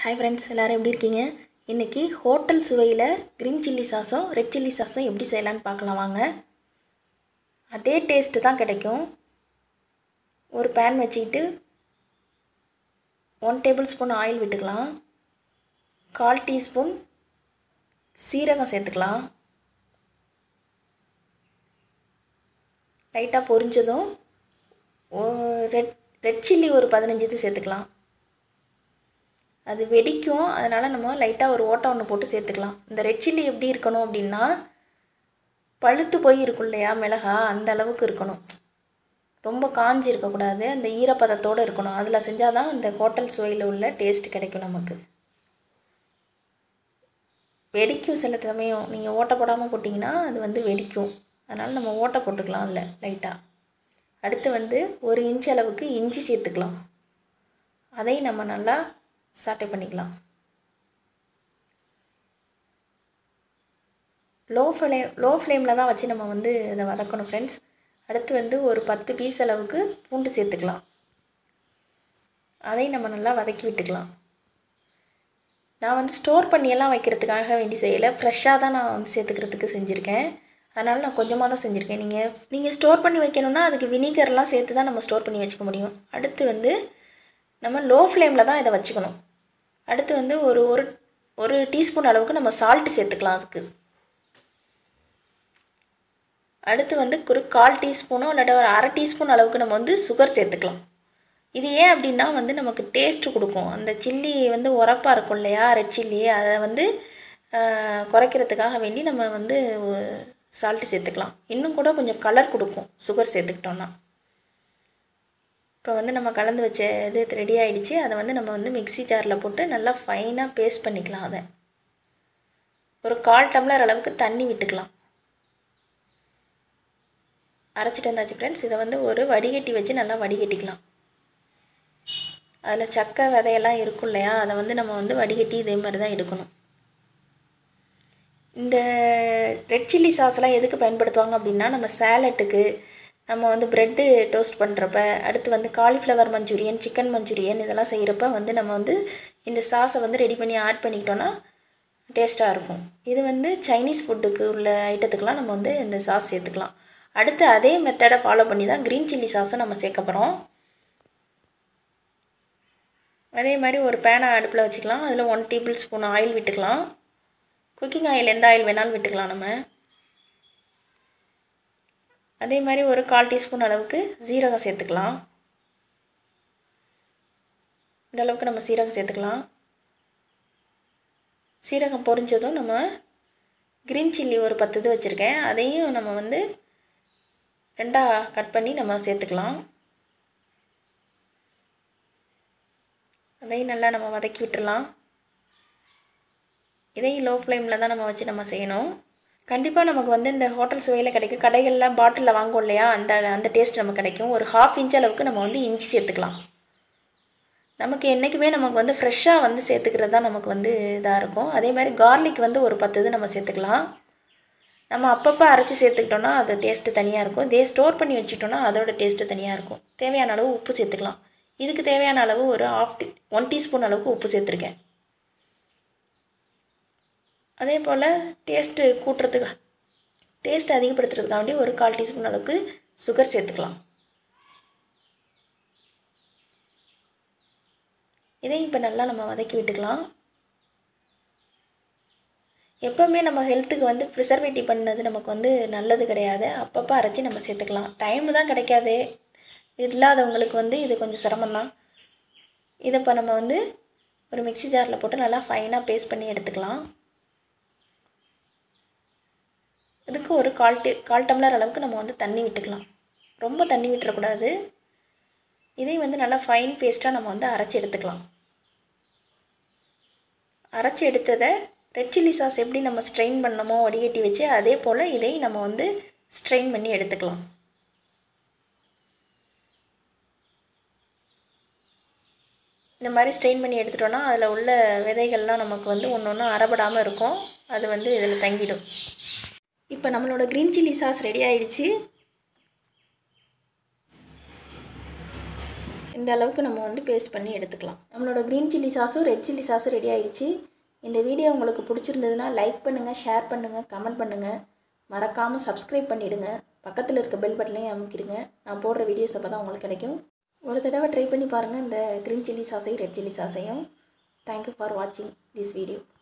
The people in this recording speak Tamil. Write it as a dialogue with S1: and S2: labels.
S1: ஹாய் ஃப்ரெண்ட்ஸ் எல்லோரும் எப்படி இருக்கீங்க இன்றைக்கி ஹோட்டல் சுவையில் க்ரீன் சில்லி சாஸும் ரெட் சில்லி சாஸும் எப்படி செய்யலான்னு பார்க்கலாம் வாங்க அதே டேஸ்ட்டு தான் கிடைக்கும் ஒரு பேன் வச்சுக்கிட்டு ஒன் டேபிள் ஸ்பூன் ஆயில் விட்டுக்கலாம் கால் டீஸ்பூன் சீரகம் சேர்த்துக்கலாம் லைட்டாக பொரிஞ்சதும் ரெட் ரெட் சில்லி ஒரு பதினஞ்சு இது சேர்த்துக்கலாம் அது வெடிக்கும் அதனால் நம்ம லைட்டாக ஒரு ஓட்டை ஒன்று போட்டு சேர்த்துக்கலாம் இந்த ரெட் சில்லி எப்படி இருக்கணும் அப்படின்னா பழுத்து போய் இருக்கும் இல்லையா மிளகா அந்த அளவுக்கு இருக்கணும் ரொம்ப காஞ்சி இருக்கக்கூடாது அந்த ஈரப்பதத்தோடு இருக்கணும் அதில் செஞ்சால் தான் அந்த ஹோட்டல் சுவையில் உள்ள டேஸ்ட் கிடைக்கும் நமக்கு வெடிக்கும் சில சமயம் நீங்கள் ஓட்டை போடாமல் போட்டிங்கன்னா அது வந்து வெடிக்கும் அதனால் நம்ம ஓட்டை போட்டுக்கலாம் அதில் லைட்டாக அடுத்து வந்து ஒரு இன்ச் அளவுக்கு இஞ்சி சேர்த்துக்கலாம் அதையும் நம்ம நல்லா சாட்டை பண்ணிக்கலாம் லோ ஃப்ளேம் லோ ஃப்ளேமில் தான் வச்சு நம்ம வந்து அதை வதக்கணும் ஃப்ரெண்ட்ஸ் அடுத்து வந்து ஒரு பத்து பீஸ் அளவுக்கு பூண்டு சேர்த்துக்கலாம் அதையும் நம்ம நல்லா வதக்கி விட்டுக்கலாம் நான் வந்து ஸ்டோர் பண்ணியெல்லாம் வைக்கிறதுக்காக வேண்டி செய்யலை ஃப்ரெஷ்ஷாக தான் நான் வந்து சேர்த்துக்கிறதுக்கு செஞ்சுருக்கேன் அதனால் நான் கொஞ்சமாக தான் செஞ்சுருக்கேன் நீங்கள் நீங்கள் ஸ்டோர் பண்ணி வைக்கணுன்னா அதுக்கு வினிகர்லாம் சேர்த்து தான் நம்ம ஸ்டோர் பண்ணி வச்சுக்க முடியும் அடுத்து வந்து நம்ம லோ ஃப்ளேமில் தான் இதை வச்சுக்கணும் அடுத்து வந்து ஒரு ஒரு ஒரு டீஸ்பூன் அளவுக்கு நம்ம சால்ட்டு சேர்த்துக்கலாம் அதுக்கு அடுத்து வந்து ஒரு கால் டீஸ்பூனோ இல்லாட்ட ஒரு அரை டீஸ்பூன் அளவுக்கு நம்ம வந்து சுகர் சேர்த்துக்கலாம் இது ஏன் அப்படின்னா வந்து நமக்கு டேஸ்ட்டு கொடுக்கும் அந்த சில்லி வந்து உரப்பாக இருக்கும் இல்லையா ரெட் சில்லி அதை வந்து குறைக்கிறதுக்காக வேண்டி நம்ம வந்து சால்ட்டு சேர்த்துக்கலாம் இன்னும் கூட கொஞ்சம் கலர் கொடுக்கும் சுகர் சேர்த்துக்கிட்டோன்னா இப்போ வந்து நம்ம கலந்து வச்ச இது ரெடி ஆகிடுச்சு அதை வந்து நம்ம வந்து மிக்சி ஜாரில் போட்டு நல்லா ஃபைனாக பேஸ்ட் பண்ணிக்கலாம் அதை ஒரு கால் டம்ளர் அளவுக்கு தண்ணி விட்டுக்கலாம் அரைச்சிட்டு வந்தாச்சு ஃப்ரெண்ட்ஸ் இதை வந்து ஒரு வடிகட்டி வச்சு நல்லா வடிகட்டிக்கலாம் அதில் சக்கை விதையெல்லாம் இருக்கும் இல்லையா அதை வந்து நம்ம வந்து வடிகட்டி இதே மாதிரி தான் எடுக்கணும் இந்த ரெட் சில்லி சாஸ்லாம் எதுக்கு பயன்படுத்துவாங்க அப்படின்னா நம்ம சேலட்டுக்கு நம்ம வந்து ப்ரெட்டு டோஸ்ட் பண்ணுறப்ப அடுத்து வந்து காலிஃப்ளவர் மஞ்சூரியன் சிக்கன் மஞ்சூரியன் இதெல்லாம் செய்கிறப்ப வந்து நம்ம வந்து இந்த சாஸை வந்து ரெடி பண்ணி ஆட் பண்ணிக்கிட்டோன்னா டேஸ்ட்டாக இருக்கும் இது வந்து சைனீஸ் ஃபுட்டுக்கு உள்ள ஐட்டத்துக்கெலாம் நம்ம வந்து இந்த சாஸ் சேர்த்துக்கலாம் அடுத்து அதே மெத்தடை ஃபாலோ பண்ணி தான் க்ரீன் சில்லி சாஸும் நம்ம சேர்க்க போகிறோம் அதே மாதிரி ஒரு பேனை அடுப்பில் வச்சுக்கலாம் அதில் ஒன் டேபிள் ஸ்பூன் ஆயில் விட்டுக்கலாம் குக்கிங் ஆயில் எந்த ஆயில் வேணாலும் விட்டுக்கலாம் நம்ம அதே மாதிரி ஒரு கால் டீஸ்பூன் அளவுக்கு ஜீரகம் சேர்த்துக்கலாம் இந்த அளவுக்கு நம்ம சீரகம் சேர்த்துக்கலாம் சீரகம் பொரிஞ்சதும் நம்ம க்ரீன் சில்லி ஒரு பத்து இது வச்சுருக்கேன் அதையும் நம்ம வந்து ரெண்டாக கட் பண்ணி நம்ம சேர்த்துக்கலாம் அதையும் நல்லா நம்ம வதக்கி விட்டுடலாம் இதையும் லோ ஃப்ளேமில் தான் நம்ம வச்சு நம்ம செய்யணும் கண்டிப்பாக நமக்கு வந்து இந்த ஹோட்டல் சுவையில் கிடைக்கும் கடைகள்லாம் பாட்டிலில் வாங்குவோம் இல்லையா அந்த அந்த டேஸ்ட் நமக்கு கிடைக்கும் ஒரு ஹாஃப் இன்ச் அளவுக்கு நம்ம வந்து இஞ்சி சேர்த்துக்கலாம் நமக்கு என்றைக்குமே நமக்கு வந்து ஃப்ரெஷ்ஷாக வந்து சேர்த்துக்கிறது தான் நமக்கு வந்து இதாக இருக்கும் அதே மாதிரி கார்லிக் வந்து ஒரு பத்து இது நம்ம சேர்த்துக்கலாம் நம்ம அப்பப்போ அரைச்சி சேர்த்துக்கிட்டோன்னா அது டேஸ்ட்டு தனியாக இருக்கும் இதே ஸ்டோர் பண்ணி வச்சுக்கிட்டோன்னா அதோட டேஸ்ட்டு தனியாக இருக்கும் தேவையான அளவு உப்பு சேர்த்துக்கலாம் இதுக்கு தேவையான அளவு ஒரு ஆஃப் டீ ஒன் டீஸ்பூன் அளவுக்கு உப்பு சேர்த்துருக்கேன் அதே போல் டேஸ்ட்டு கூட்டுறதுக்கு டேஸ்ட் அதிகப்படுத்துறதுக்காண்டி ஒரு கால் டீஸ்பூன் அளவுக்கு சுகர் சேர்த்துக்கலாம் இதையும் இப்போ நல்லா நம்ம வதக்கி விட்டுக்கலாம் எப்போவுமே நம்ம ஹெல்த்துக்கு வந்து ப்ரிசர்வேட்டிவ் பண்ணது நமக்கு வந்து நல்லது கிடையாது அப்பப்போ அரைச்சி நம்ம சேர்த்துக்கலாம் டைம் தான் கிடைக்காது இல்லாதவங்களுக்கு வந்து இது கொஞ்சம் சிரமம்தான் இதை இப்போ நம்ம வந்து ஒரு மிக்சி ஜாரில் போட்டு நல்லா ஃபைனாக பேஸ்ட் பண்ணி எடுத்துக்கலாம் இதுக்கு ஒரு கால் டே கால் டம்ளர் அளவுக்கு நம்ம வந்து தண்ணி விட்டுக்கலாம் ரொம்ப தண்ணி விட்டுறக்கூடாது இதையும் வந்து நல்லா ஃபைன் பேஸ்ட்டாக நம்ம வந்து அரைச்சி எடுத்துக்கலாம் அரைச்சி எடுத்ததை ரெட் சில்லி சாஸ் எப்படி நம்ம ஸ்ட்ரெயின் பண்ணமோ வடிகட்டி வச்சு அதே போல் இதையும் நம்ம வந்து ஸ்ட்ரெயின் பண்ணி எடுத்துக்கலாம் இந்த மாதிரி ஸ்ட்ரெயின் பண்ணி எடுத்துட்டோன்னா அதில் உள்ள விதைகள்லாம் நமக்கு வந்து ஒன்று ஒன்று அறப்படாமல் இருக்கும் அது வந்து இதில் தங்கிடும் இப்போ நம்மளோட க்ரீன் சில்லி சாஸ் ரெடி ஆயிடுச்சு இந்த அளவுக்கு நம்ம வந்து பேஸ்ட் பண்ணி எடுத்துக்கலாம் நம்மளோட க்ரீன் சில்லி சாஸும் ரெட் சில்லி சாஸும் ரெடி ஆயிடுச்சு இந்த வீடியோ உங்களுக்கு பிடிச்சிருந்ததுன்னா லைக் பண்ணுங்கள் ஷேர் பண்ணுங்கள் கமெண்ட் பண்ணுங்கள் மறக்காமல் சப்ஸ்கிரைப் பண்ணிவிடுங்க பக்கத்தில் இருக்க பெல் பட்டனையும் அமுக்கிடுங்க நான் போடுற வீடியோஸ் அப்போ தான் உங்களுக்கு கிடைக்கும் ஒரு தடவை ட்ரை பண்ணி பாருங்கள் இந்த க்ரீன் சில்லி சாஸையும் ரெட் சில்லி சாஸையும் தேங்க்யூ ஃபார் வாட்சிங் திஸ் வீடியோ